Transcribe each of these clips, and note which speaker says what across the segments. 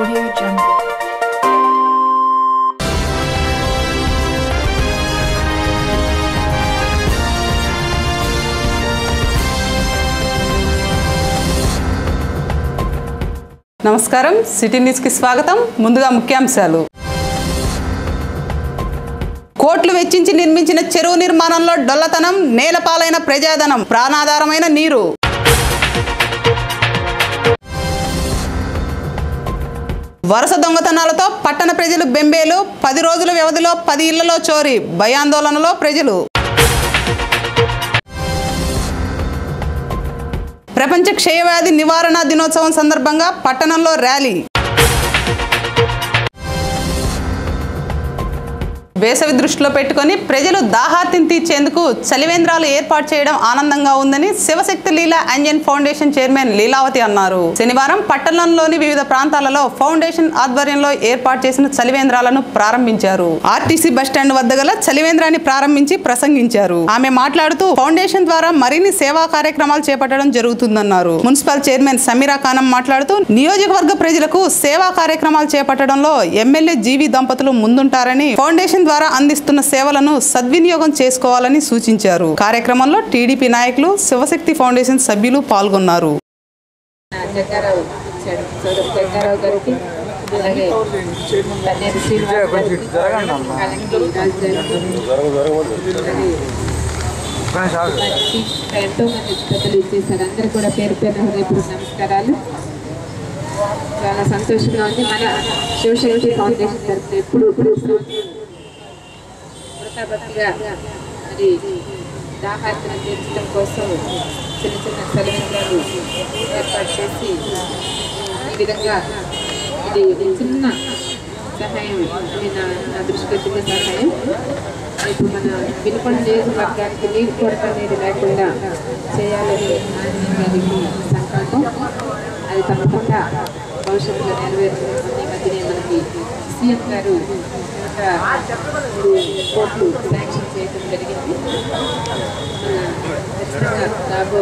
Speaker 1: Audio Jungle.
Speaker 2: నమస్కారం city న్యూస్కి స్వాగతం ముందుగా ముఖ్యాంశాలు కోట్లు వెచ్చించి నిర్మించిన చెరువు నిర్మాణంలో డొల్లతనం నేలపాలైన ప్రజాధనం ప్రాణాధారమైన నీరు వరుస దొంగతనాలతో పట్టణ ప్రజలు బెంబేలు పది రోజుల వ్యవధిలో పది ఇళ్లలో చోరీ భయాందోళనలో ప్రజలు ప్రపంచ క్షయవ్యాధి నివారణ దినోత్సవం సందర్భంగా పట్టణంలో ర్యాలీ వేసవి దృష్టిలో పెట్టుకొని ప్రజలు దాహార్తిని తీర్చేందుకు చలివేంద్రాలు ఏర్పాటు చేయడం ఆనందంగా ఉందని శివశక్తి లీలా అంజన్ ఫౌండేషన్ చైర్మన్ లీలావతి అన్నారు శనివారం పట్టణంలోని వివిధ ప్రాంతాలలో ఫౌండేషన్ ఆధ్వర్యంలో ఏర్పాటు చేసిన చలివేంద్రాలను ప్రారంభించారు ఆర్టీసీ బస్టాండ్ వద్ద గల చలివేంద్రాన్ని ప్రారంభించి ప్రసంగించారు ఆమె మాట్లాడుతూ ఫౌండేషన్ ద్వారా మరిన్ని సేవా కార్యక్రమాలు చేపట్టడం జరుగుతుందన్నారు మున్సిపల్ చైర్మన్ సమీరా ఖానం మాట్లాడుతూ నియోజకవర్గ ప్రజలకు సేవా కార్యక్రమాలు చేపట్టడంలో ఎమ్మెల్యే జీవి దంపతులు ముందుంటారని ఫౌండేషన్ ద్వారా అందిస్తున్న సేవలను సద్వినియోగం చేసుకోవాలని సూచించారు కార్యక్రమంలో టీడీపీ నాయకులు శివశక్తి ఫౌండేషన్ సభ్యులు పాల్గొన్నారు
Speaker 3: జగ్గారావు ఇచ్చాడు సోదరు జగ్గారావు గారికి అలాగే తన్నేరు శ్రీనివాస్ గారికి అలాగే రాజు గారికి మంచి ఎంతో మంది పెద్దలు ఇచ్చేసారు అందరూ కూడా పేరు పేరు హృదయపూర్వక నమస్కారాలు చాలా సంతోషంగా ఉంది మన శివశక్తి ఫౌండేషన్ తరఫున ఎప్పుడు ఇప్పుడు వృతాభక్తిగా మరి దాహార్తన తీర్చడం కోసం చిన్న చిన్న సెలవించాలు ఏర్పాటు చేసి ఈ విధంగా ఇది చిన్న సహాయం ఇది నా నా దృష్టికి చిన్న సహాయం ఇప్పుడు మన వినుకొండ నియోజకవర్గానికి నీరు కొరత అనేది లేకుండా చేయాలని ఆంజనేయ గారికి సంకల్పం అది తప్పకుండా భవిష్యత్తులో నెరవేరుతుంది ఈ మధ్యనే మనకి సీఎం గారు ఒక మూడు కోట్లు శాంక్షన్ చేయడం జరిగింది మన ఖచ్చితంగా రాబో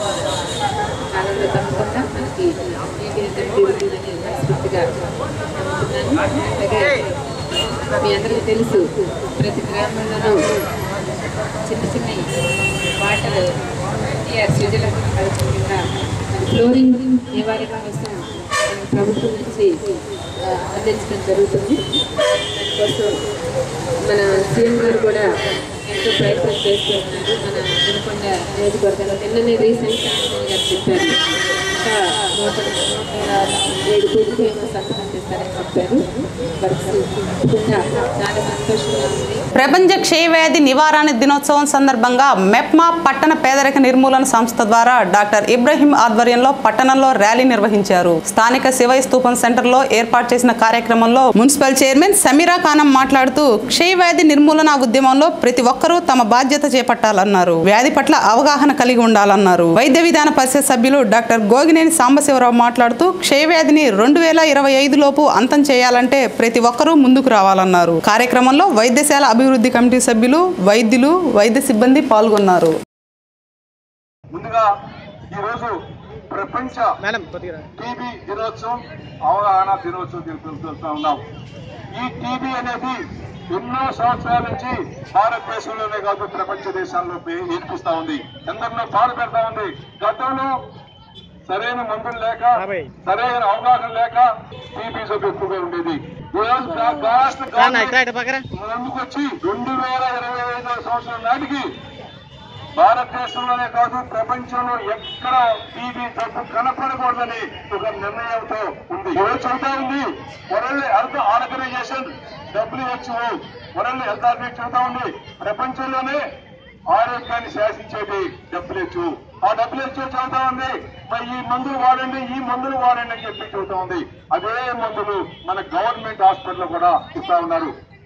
Speaker 3: కాలంలో తప్పకుండా మనకి నీటి ఉంటుందని మనస్ఫూర్తిగా నమ్ముతున్నాను అలాగే మీ అందరికీ తెలుసు ప్రతి గ్రామంలోనూ చిన్న చిన్న వాటర్ టీఆర్ సుజల పథకం కింద మరి ఫ్లోరింగ్ నివారణ కోసం మన ప్రభుత్వం నుంచి ఆ, అందించడం జరుగుతుంది దానికోసం మన సీఎం గారు కూడా ఎంతో ప్రయత్నం చేస్తున్నారు మన వినుకొండ నియోజకవర్గంలో నిన్ననే రీసెంట్గా గారు చెప్పారు ఇంకా నూట నూట ఏడు కోట్లు ఏమో సంతకం చేస్తారని చెప్పారు వర్క్స్ తప్పకుండా చాలా సంతోషంగా ఉంది
Speaker 2: ప్రపంచ క్షయవ్యాధి నివారణ దినోత్సవం సందర్భంగా మెప్మా పట్టణ పేదరిక నిర్మూలన సంస్థ ద్వారా డాక్టర్ ఇబ్రహీం ఆధ్వర్యంలో పట్టణంలో ర్యాలీ నిర్వహించారు స్థానిక శివయ్య స్తూపం సెంటర్లో ఏర్పాటు చేసిన కార్యక్రమంలో మున్సిపల్ చైర్మన్ సమీరా ఖానం మాట్లాడుతూ క్షయవ్యాధి నిర్మూలన ఉద్యమంలో ప్రతి ఒక్కరూ తమ బాధ్యత చేపట్టాలన్నారు వ్యాధి పట్ల అవగాహన కలిగి ఉండాలన్నారు వైద్య విధాన పరిషత్ సభ్యులు డాక్టర్ గోగినేని సాంబశివరావు మాట్లాడుతూ క్షయవ్యాధిని రెండు వేల ఇరవై ఐదు లోపు అంతం చేయాలంటే ప్రతి ఒక్కరూ ముందుకు రావాలన్నారు కార్యక్రమంలో వైద్యశాల అభివృద్ధి కమిటీ సభ్యులు వైద్యులు వైద్య సిబ్బంది పాల్గొన్నారు
Speaker 4: ముందుగా ఈరోజు ప్రపంచ టీబీ దినోత్సవం అవగాహన దినోత్సవం జరుపుకుంటూ ఉన్నాం ఈ టీబీ అనేది ఎన్నో సంవత్సరాల నుంచి భారతదేశంలోనే కాదు ప్రపంచ దేశాల్లో ఏర్పిస్తా ఉంది ఎందరినో బాధ పెడతా ఉంది గతంలో సరైన మందులు లేక సరైన అవగాహన లేక టీబీ జబ్బు ఎక్కువగా ఉండేది ఈ రోజు గా- రాష్ట్ర గవర్నమెంట్ ముందుకొచ్చి రెండు వేల ఇరవై ఐదో సంవత్సరం నాటికి భారతదేశంలోనే కాదు ప్రపంచంలో ఎక్కడ టీబీ జబ్బు కనపడకూడదని ఒక నిర్ణయంతో ఉంది ఈరోజు చెబుతా ఉంది world health organization WHO world health organization చెబుతా ఉంది ప్రపంచంలోనే ఆరోగ్యాన్ని శాసించేది డబ్ల్యూహెచ్ఓ ఆ డబ్ల్యూహెచ్ఓ చెబుతా ఉంది మరి ఈ మందులు వాడండి ఈ మందులు వాడండి అని చెప్పి చెబుతా ఉంది అదే మందులు మన గవర్నమెంట్ హాస్పిటల్ కూడా ఇస్తా ఉన్నారు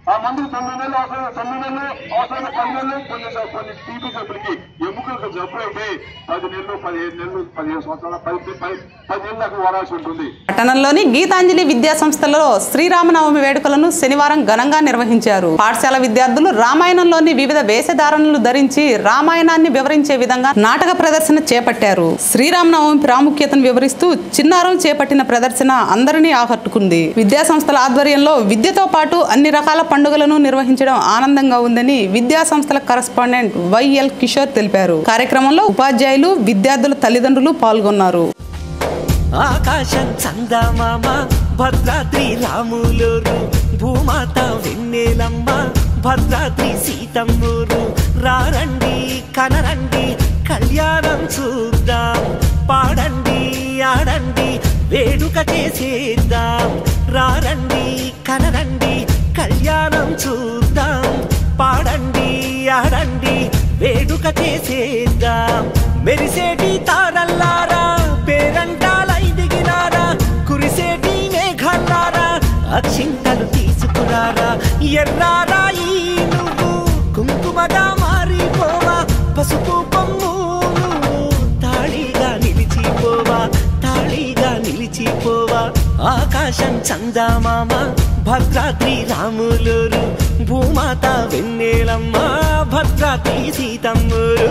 Speaker 4: ఆ మందులు తొమ్మిది నెలలు అవసరం తొమ్మిది నెలలు అవసరమైన పది నెలలు కొన్ని స- కొన్ని టీబీ జబ్బులకి ఎముకలకు జబ్బు అయితే పది నెలలు పదిహేను నెలలు పదిహేను సంవత్సరాల పది పది పది నెలలు దాకా వాడాల్సి ఉంటుంది
Speaker 2: పట్టణంలోని గీతాంజలి విద్యా సంస్థలో శ్రీరామనవమి వేడుకలను శనివారం ఘనంగా నిర్వహించారు పాఠశాల విద్యార్థులు రామాయణంలోని వివిధ వేషధారణలు ధరించి రామాయణాన్ని వివరించే విధంగా నాటక ప్రదర్శన చేపట్టారు శ్రీరామనవమి ప్రాముఖ్యతను వివరిస్తూ చిన్నారులు చేపట్టిన ప్రదర్శన అందరినీ ఆకట్టుకుంది విద్యా సంస్థల ఆధ్వర్యంలో విద్యతో పాటు అన్ని రకాల పండుగలను నిర్వహించడం ఆనందంగా ఉందని విద్యా సంస్థల కరస్పాండెంట్ వైఎల్ కిషోర్ తెలిపారు కార్యక్రమంలో ఉపాధ్యాయులు విద్యార్థుల తల్లిదండ్రులు పాల్గొన్నారు
Speaker 1: ఆకాశం చందమామ భద్రాద్రి రాములూరు భూమాత వెన్నెలమ్మ భద్రాద్రి సీతమ్మూరు రారండి కనరండి కళ్యాణం చూద్దాం పాడండి ఆడండి వేడుక చేసేద్దాం రారండి కనరండి కళ్యాణం చూద్దాం పాడండి ఆడండి వేడుక చేసేద్దాం మెరిసేటి తారల్లారా పేరంటాలై దిగినారా కురిసేటి మేఘాలారా అక్షింతలు తీసుకురారా ఎర్రారాయి నువ్వు కుంకుమగా మారిపోవా పసుపు పొమ్ము నువ్వు తాళిగా నిలిచిపోవా తాళిగా నిలిచిపోవా ఆకాశం చందమామ భద్రాద్రి రాములూరు భూమాత వెన్నెలమ్మ భద్రాద్రి సీతమ్మూరు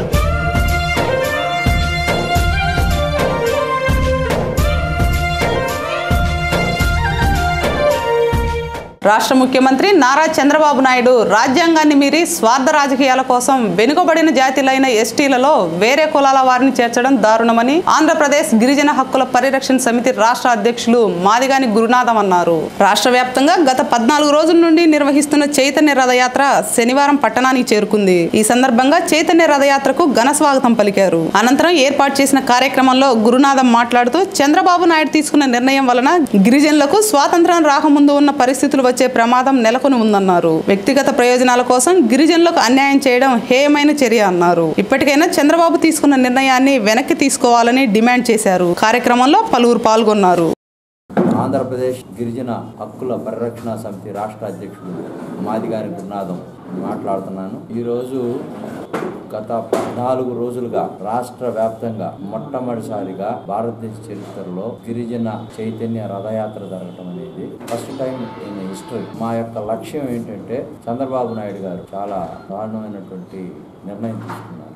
Speaker 2: రాష్ట్ర ముఖ్యమంత్రి నారా చంద్రబాబు నాయుడు రాజ్యాంగాన్ని మీరి స్వార్థ రాజకీయాల కోసం వెనుకబడిన జాతిలైన ఎస్టీలలో వేరే కులాల వారిని చేర్చడం దారుణమని ఆంధ్రప్రదేశ్ గిరిజన హక్కుల పరిరక్షణ సమితి రాష్ట్ర అధ్యక్షులు మాదిగాని గురునాథం అన్నారు రాష్ట్ర వ్యాప్తంగా గత పద్నాలుగు రోజుల నుండి నిర్వహిస్తున్న చైతన్య రథయాత్ర శనివారం పట్టణానికి చేరుకుంది ఈ సందర్భంగా చైతన్య రథయాత్రకు ఘన స్వాగతం పలికారు అనంతరం ఏర్పాటు చేసిన కార్యక్రమంలో గురునాథం మాట్లాడుతూ చంద్రబాబు నాయుడు తీసుకున్న నిర్ణయం వలన గిరిజనులకు స్వాతంత్రం రాకముందు ఉన్న పరిస్థితులు వచ్చే ప్రమాదం నెలకొని ఉందన్నారు వ్యక్తిగత ప్రయోజనాల కోసం గిరిజనులకు అన్యాయం చేయడం హేయమైన చర్య అన్నారు ఇప్పటికైనా చంద్రబాబు తీసుకున్న నిర్ణయాన్ని వెనక్కి తీసుకోవాలని డిమాండ్ చేశారు కార్యక్రమంలో పలువురు పాల్గొన్నారు
Speaker 5: ఆంధ్రప్రదేశ్ గిరిజన హక్కుల పరిరక్షణ సమితి రాష్ట్ర అధ్యక్షుడు మాదిగారి గురునాథం మాట్లాడుతున్నాను ఈరోజు గత పద్నాలుగు రోజులుగా రాష్ట్ర వ్యాప్తంగా మొట్టమొదటిసారిగా భారతదేశ చరిత్రలో గిరిజన చైతన్య రథయాత్ర జరగటం అనేది ఫస్ట్ టైం ఇన్ హిస్టరీ మా యొక్క లక్ష్యం ఏంటంటే చంద్రబాబు నాయుడు గారు చాలా దారుణమైనటువంటి నిర్ణయం తీసుకున్నారు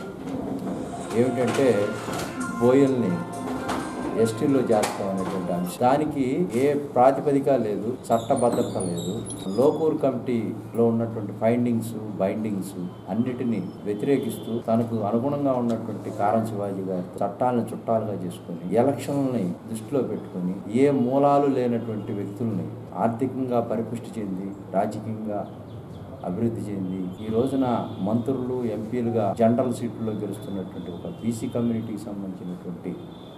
Speaker 5: ఏమిటంటే బోయల్ని ఎస్టీలో చేస్తాం అనేటువంటి అంశం దానికి ఏ ప్రాతిపదిక లేదు చట్టబద్ధత లేదు లోకూర్ కమిటీలో ఉన్నటువంటి ఫైండింగ్స్ బైండింగ్స్ అన్నిటినీ వ్యతిరేకిస్తూ తనకు అనుగుణంగా ఉన్నటువంటి కారం శివాజీ గారి చట్టాలను చుట్టాలుగా చేసుకొని ఎలక్షన్లని దృష్టిలో పెట్టుకొని ఏ మూలాలు లేనటువంటి వ్యక్తుల్ని ఆర్థికంగా పరిపుష్టి చెంది రాజకీయంగా అభివృద్ధి చెంది ఈ రోజున మంత్రులు ఎంపీలుగా జనరల్ సీట్లలో గెలుస్తున్నటువంటి ఒక బీసీ కమ్యూనిటీకి సంబంధించినటువంటి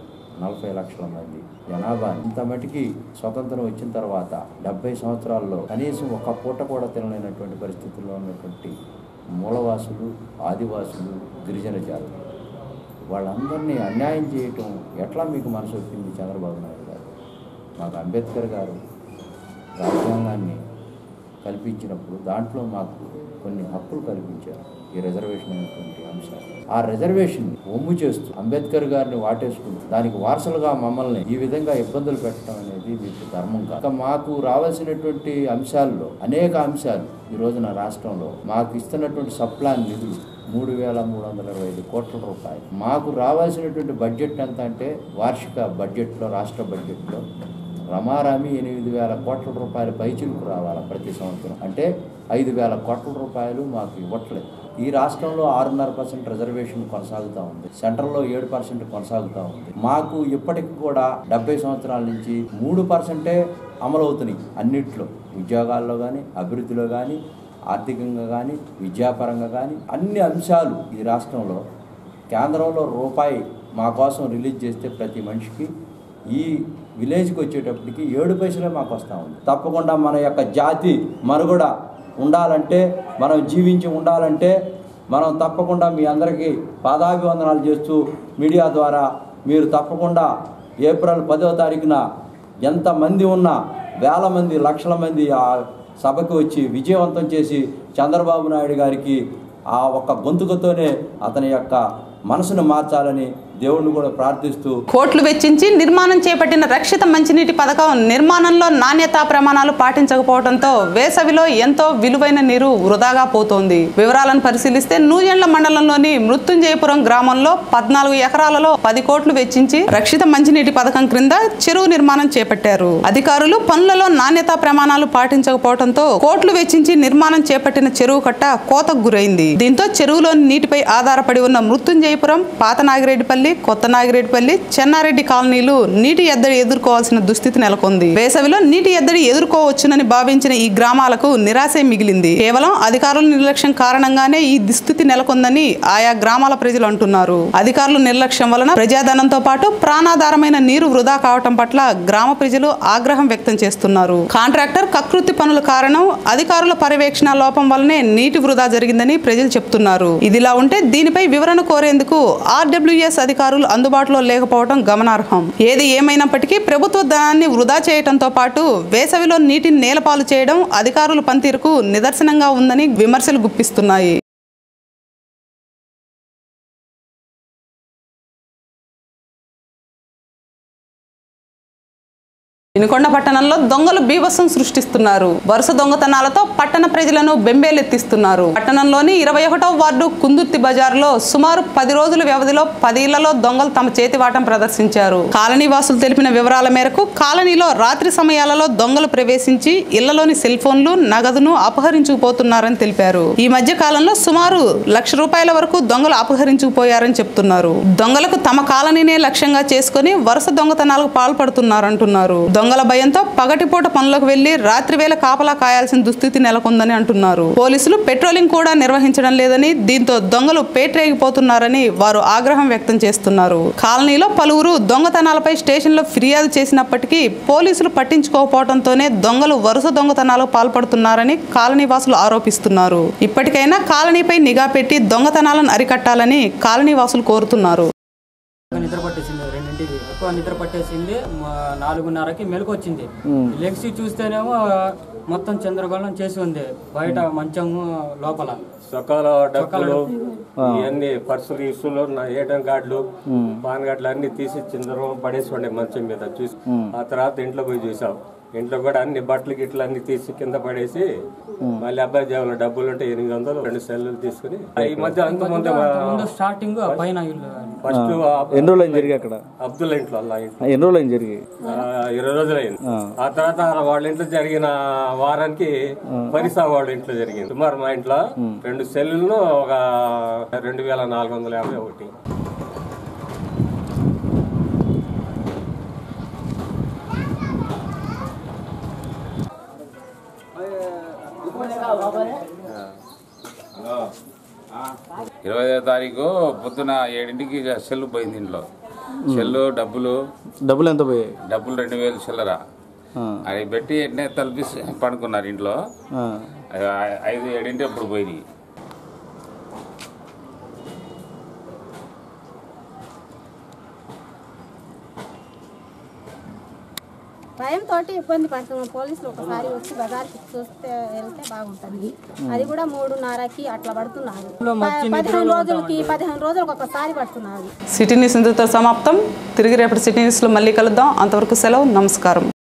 Speaker 5: నలభై లక్షల మంది జనాభా ఇంత మటుకి స్వతంత్రం వచ్చిన తర్వాత డెబ్బై సంవత్సరాల్లో కనీసం ఒక పూట కూడా తినలేనటువంటి పరిస్థితుల్లో ఉన్నటువంటి మూలవాసులు ఆదివాసులు గిరిజన జాతులు వాళ్ళందరినీ అన్యాయం చేయటం ఎట్లా మీకు మనసు వచ్చింది చంద్రబాబు నాయుడు గారు మాకు అంబేద్కర్ గారు రాజ్యాంగాన్ని కల్పించినప్పుడు దాంట్లో మాకు కొన్ని హక్కులు కల్పించారు ఈ రిజర్వేషన్ అనేటువంటి అంశాలు ఆ రిజర్వేషన్ ఒమ్ము చేస్తూ అంబేద్కర్ గారిని వాటేసుకుంటూ దానికి వారసులుగా మమ్మల్ని ఈ విధంగా ఇబ్బందులు పెట్టడం అనేది మీకు ధర్మం కాదు ఇక మాకు రావాల్సినటువంటి అంశాల్లో అనేక అంశాలు ఈ రోజున రాష్ట్రంలో మాకు ఇస్తున్నటువంటి సప్లాన్ నిధులు మూడు వేల మూడు వందల ఇరవై ఐదు కోట్ల రూపాయలు మాకు రావాల్సినటువంటి బడ్జెట్ ఎంత అంటే వార్షిక బడ్జెట్లో రాష్ట్ర బడ్జెట్లో రమారామి ఎనిమిది వేల కోట్ల రూపాయల పైచిలుకు రావాలి ప్రతి సంవత్సరం అంటే ఐదు వేల కోట్ల రూపాయలు మాకు ఇవ్వట్లేదు ఈ రాష్ట్రంలో ఆరున్నర పర్సెంట్ రిజర్వేషన్ కొనసాగుతూ ఉంది సెంట్రల్లో ఏడు పర్సెంట్ కొనసాగుతూ ఉంది మాకు ఇప్పటికి కూడా డెబ్బై సంవత్సరాల నుంచి మూడు పర్సెంటే అమలవుతున్నాయి అన్నిట్లో ఉద్యోగాల్లో కానీ అభివృద్ధిలో కానీ ఆర్థికంగా కానీ విద్యాపరంగా కానీ అన్ని అంశాలు ఈ రాష్ట్రంలో కేంద్రంలో రూపాయి మా కోసం రిలీజ్ చేస్తే ప్రతి మనిషికి ఈ విలేజ్కి వచ్చేటప్పటికి ఏడు పైసలే మాకు వస్తూ ఉంది తప్పకుండా మన యొక్క జాతి మనుగడ ఉండాలంటే మనం జీవించి ఉండాలంటే మనం తప్పకుండా మీ అందరికీ పాదాభివందనాలు చేస్తూ మీడియా ద్వారా మీరు తప్పకుండా ఏప్రిల్ పదో తారీఖున ఎంతమంది ఉన్నా వేల మంది లక్షల మంది ఆ సభకు వచ్చి విజయవంతం చేసి చంద్రబాబు నాయుడు గారికి ఆ ఒక్క గొంతుకతోనే అతని యొక్క మనసును మార్చాలని దేవుణ్ణి కూడా ప్రార్థిస్తూ
Speaker 2: కోట్లు వెచ్చించి నిర్మాణం చేపట్టిన రక్షిత మంచినీటి పథకం నిర్మాణంలో నాణ్యతా ప్రమాణాలు పాటించకపోవడంతో వేసవిలో ఎంతో విలువైన నీరు వృధాగా పోతోంది వివరాలను పరిశీలిస్తే నూజెండ్ల మండలంలోని మృత్యుంజయపురం గ్రామంలో పద్నాలుగు ఎకరాలలో పది కోట్లు వెచ్చించి రక్షిత మంచినీటి పథకం క్రింద చెరువు నిర్మాణం చేపట్టారు అధికారులు పనులలో నాణ్యతా ప్రమాణాలు పాటించకపోవడంతో కోట్లు వెచ్చించి నిర్మాణం చేపట్టిన చెరువు కట్ట కోతకు గురైంది దీంతో చెరువులోని నీటిపై ఆధారపడి ఉన్న మృత్యుంజయపురం పాత నాగిరెడ్డిపల్లి కొత్త నాగిరెడ్డిపల్లి చెన్నారెడ్డి కాలనీలు నీటి ఎద్దడి ఎదుర్కోవాల్సిన దుస్థితి నెలకొంది వేసవిలో నీటి ఎద్దడి ఎదుర్కోవచ్చునని భావించిన ఈ గ్రామాలకు నిరాశే మిగిలింది కేవలం అధికారుల నిర్లక్ష్యం కారణంగానే ఈ దుస్థితి నెలకొందని ఆయా గ్రామాల ప్రజలు అంటున్నారు అధికారుల నిర్లక్ష్యం వలన ప్రజాధనంతో పాటు ప్రాణాధారమైన నీరు వృధా కావటం పట్ల గ్రామ ప్రజలు ఆగ్రహం వ్యక్తం చేస్తున్నారు కాంట్రాక్టర్ కకృతి పనుల కారణం అధికారుల పర్యవేక్షణ లోపం వల్లనే నీటి వృధా జరిగిందని ప్రజలు చెప్తున్నారు ఇదిలా ఉంటే దీనిపై వివరణ కోరేందుకు ఆర్డబ్ల్యూఎస్ అధికారులు అందుబాటులో లేకపోవడం గమనార్హం ఏది ఏమైనప్పటికీ ప్రభుత్వ ధనాన్ని వృధా చేయడంతో పాటు వేసవిలో నీటిని నేలపాలు చేయడం అధికారుల పనితీరుకు నిదర్శనంగా ఉందని విమర్శలు గుప్పిస్తున్నాయి వినుకొండ పట్టణంలో దొంగలు బీభత్సం సృష్టిస్తున్నారు వరుస దొంగతనాలతో పట్టణ ప్రజలను బెంబేలెత్తిస్తున్నారు పట్టణంలోని ఇరవై ఒకటో వార్డు కుందుర్తి బజార్లో సుమారు పది రోజుల వ్యవధిలో పది ఇళ్లలో దొంగలు తమ చేతివాటం ప్రదర్శించారు కాలనీ వాసులు తెలిపిన వివరాల మేరకు కాలనీలో రాత్రి సమయాలలో దొంగలు ప్రవేశించి ఇళ్లలోని సెల్ ఫోన్లు నగదును అపహరించుకుపోతున్నారని తెలిపారు ఈ మధ్య కాలంలో సుమారు లక్ష రూపాయల వరకు దొంగలు అపహరించుకుపోయారని చెప్తున్నారు దొంగలకు తమ కాలనీనే లక్ష్యంగా చేసుకుని వరుస దొంగతనాలకు పాల్పడుతున్నారంటున్నారు దొంగల భయంతో పగటిపూట పనులకు వెళ్లి రాత్రి వేళ కాపలా కాయాల్సిన దుస్థితి నెలకొందని అంటున్నారు పోలీసులు పెట్రోలింగ్ కూడా నిర్వహించడం లేదని దీంతో దొంగలు పేట్రేగిపోతున్నారని వారు ఆగ్రహం వ్యక్తం చేస్తున్నారు కాలనీలో పలువురు దొంగతనాలపై స్టేషన్లో ఫిర్యాదు చేసినప్పటికీ పోలీసులు పట్టించుకోకపోవడంతోనే దొంగలు వరుస దొంగతనాలకు పాల్పడుతున్నారని కాలనీ వాసులు ఆరోపిస్తున్నారు ఇప్పటికైనా కాలనీపై నిఘా పెట్టి దొంగతనాలను అరికట్టాలని కాలనీ వాసులు కోరుతున్నారు
Speaker 6: నిద్ర పట్టేసింది రెండింటికి ఎక్కువ నిద్ర పట్టేసింది మా నాలుగున్నరకి మెలకు వచ్చింది లెగ్సి చూస్తేనేమో మొత్తం చంద్రగోళం చేసి ఉంది బయట మంచము లోపల
Speaker 7: సకాల డబ్బులు ఇవన్నీ పర్సులు ఇసులు నా ఏటీఎం కార్డులు పాన్ కార్డులు అన్ని తీసి చిందరం పడేసి ఉండే మంచం మీద చూసి ఆ తర్వాత ఇంట్లో పోయి చూసాం ఇంట్లో కూడా అన్ని బట్టలు గిట్లు అన్ని తీసి కింద పడేసి మళ్ళీ అబ్బాయి జేబులో డబ్బులు ఉంటే ఎనిమిది వందలు రెండు సెల్లులు తీసుకుని ఈ మధ్య అంత ముందు
Speaker 6: ముందు స్టార్టింగ్ పైన ఇల్లు
Speaker 7: ఫస్ట్
Speaker 8: ఎన్ని రోజులు అయింది జరిగి అక్కడ
Speaker 7: అబ్దుల్ ఇంట్లో అలా ఇంట్లో
Speaker 8: ఎన్ని రోజులు అయింది జరిగి
Speaker 7: ఆ, ఇరవై రోజులు అయింది ఆ తర్వాత వాళ్ళ ఇంట్లో జరిగిన వారానికి పరిసా వాళ్ళ ఇంట్లో జరిగింది సుమారు మా ఇంట్లో రెండు సెల్లులను ఒక రెండు వేల నాలుగు వందల యాభై ఒకటి
Speaker 9: ఇరవై ఐదో తారీఖు పొద్దున ఏడింటికి ఇక సెల్లు పోయింది ఇంట్లో సెల్లు డబ్బులు
Speaker 8: డబ్బులు ఎంత పోయాయి
Speaker 9: డబ్బులు రెండు వేలు చిల్లర
Speaker 8: ఆ,
Speaker 9: అవి పెట్టి ఎన్నే తలిపి పడుకున్నారు ఇంట్లో
Speaker 8: ఆ.
Speaker 9: అవి ఐ- ఐదు ఏడింటి అప్పుడు పోయినాయి
Speaker 10: భయంతో ఇబ్బంది పడుతున్నాం పోలీసులు ఒకసారి వచ్చి బజార్కి చూస్తే వెళ్తే బాగుంటుంది అది కూడా మూడున్నరకి అట్లా పడుతున్నారు ప- పదిహేను రోజులకి పదిహేను రోజులకు ఒకసారి పడుతున్నారు
Speaker 2: సిటీ న్యూస్ ఇంతటితో సమాప్తం తిరిగి రేపటి సిటీ న్యూస్లో మళ్ళీ కలుద్దాం అంతవరకు సెలవు నమస్కారం